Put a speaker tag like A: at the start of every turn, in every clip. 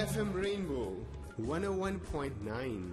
A: FM Rainbow 101.9.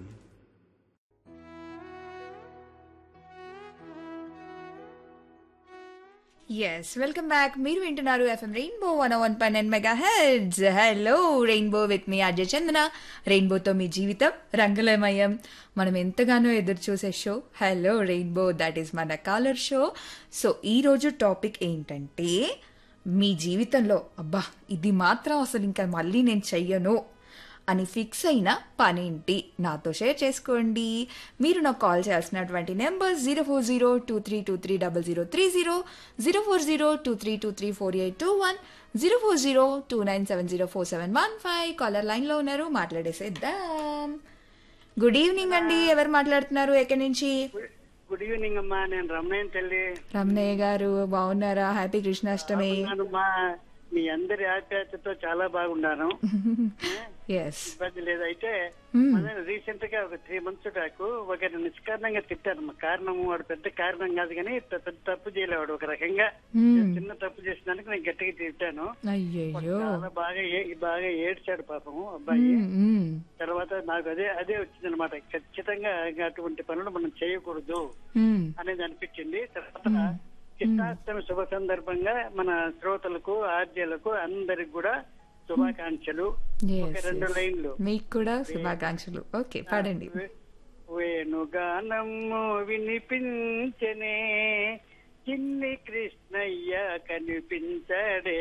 B: Yes welcome back మీరు వింటున్నారు FM Rainbow one one nine and megahertz hello Rainbow with మీ అజయ్ చందన రెయిన్బోతో మీ జీవితం రంగులమయం మనం ఎంతగానో ఎదురు చూసే show hello Rainbow that is మన కాలర్ షో సో ఈరోజు టాపిక్ ఏంటంటే మీ జీవితంలో అబ్బా ఇది మాత్రం అసలు ఇంకా మళ్ళీ నేను చెయ్యను అని ఫిక్స్ అయిన పనేంటి నాతో షేర్ చేసుకోండి మీరు నాకు కాల్ చేయాల్సినటువంటి number zero four zero two three two three double zero three zero zero four zero two three two three four eight two one zero four zero two nine seven zero four seven one five caller లైన్లో ఉన్నారు మాట్లాడేసేద్దాం good evening అండి ఎవరు మాట్లాడుతున్నారు ఎక్కడి నుంచి
C: good evening అమ్మా నేను రమణయ్య తల్లి
B: రమణయ్య గారు బాగున్నారా హ్యాపీ కృష్ణాష్టమి
C: నేను మా మీ అందరి ఆప్యాయతతో చాలా బాగున్నాను
B: ఎస్
C: ఇబ్బంది లేదు అయితే మనం రీసెంట్ గా ఒక త్రీ మంత్స్ బ్యాక్ ఒకరిని నిష్కారణంగా తిట్టారు మా కారణం వాడు పెద్ద కారణం కాదు కానీ త- పెద్ద తప్పు చేయలేవాడు ఒక రకంగా చిన్న తప్పు చేసినందుకు నేను గట్టిగా తిట్టాను
B: అయ్యయ్యో
C: చాలా బాగా ఏ- బాగా ఏడ్చాడు పాపము అబ్బాయి
B: మ్మ్, మ్మ్.
C: తర్వాత నాకు అదే అదే వచ్చింది అనమాట ఖచ్చితంగా ఇంకా అటువంటి పనులు మనం చేయకూడదు
B: మ్మ్.
C: అనేది అనిపించింది తర్వాత కృష్ణాష్టమి శుభ సందర్భంగా మన శ్రోతలకు ఆర్జీలకు అందరికి కూడా శుభాకాంక్షలు ఒక
B: Yes,
C: రెండు
B: yes.
C: లైన్లు
B: మీకు కూడా శుభాకాంక్షలు ఓకే పాడండి
C: వే- వేణుగానము వినిపించనే చిన్ని కృష్ణయ్య కనిపించడే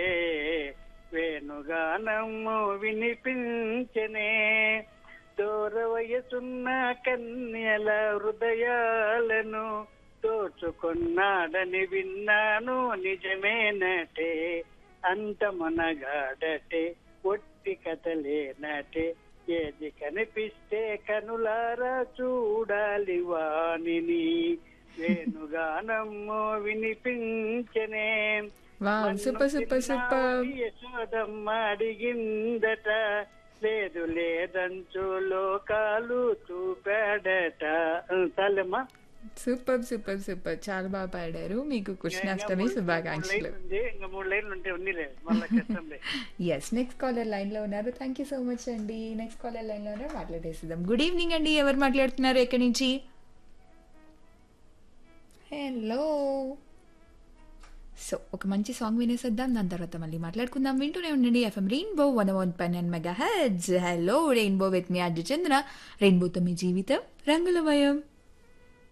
C: వేణుగానము వినిపించనే దూర వయసున్న కన్యల హృదయాలను దోచుకున్నాడని విన్నాను నిజమేనటే అంతమునగాడటే ఒట్టి కథలేనటే ఏది కనిపిస్తే కనులారా చూడాలి వాణిని వేణుగానము వినిపించనే
B: wow super super super
C: Yashodamma అడిగిందట లేదు లేదంచు లోకాలు చూపాడట చాలమ్మా
B: సూపర్ సూపర్ సూపర్ చాలా బాగా పాడారు మీకు కృష్ణాష్టమి శుభాకాంక్షలు
C: ఇంకా మూడు లైన్లు ఉంటే ఉంది లేదు మళ్ళీ కష్టం లేదు
B: ఎస్ నెక్స్ట్ కాలర్ లైన్ లో ఉన్నారు థ్యాంక్ యూ సో మచ్ అండి నెక్స్ట్ కాలర్ లైన్ లో ఉన్నారు మాట్లాడేసిద్దాం గుడ్ ఈవినింగ్ అండి ఎవరు మాట్లాడుతున్నారు ఎక్కడి నుంచి హలో సో ఒక మంచి సాంగ్ వినేసేద్దాం దాని తర్వాత మళ్ళీ మాట్లాడుకుందాం వింటూనే ఉండండి FM Rainbow one one nine and megahertz hello Rainbow with మీ అర్జు చంద్ర రెయిన్బోతో మీ జీవితం రంగులమయం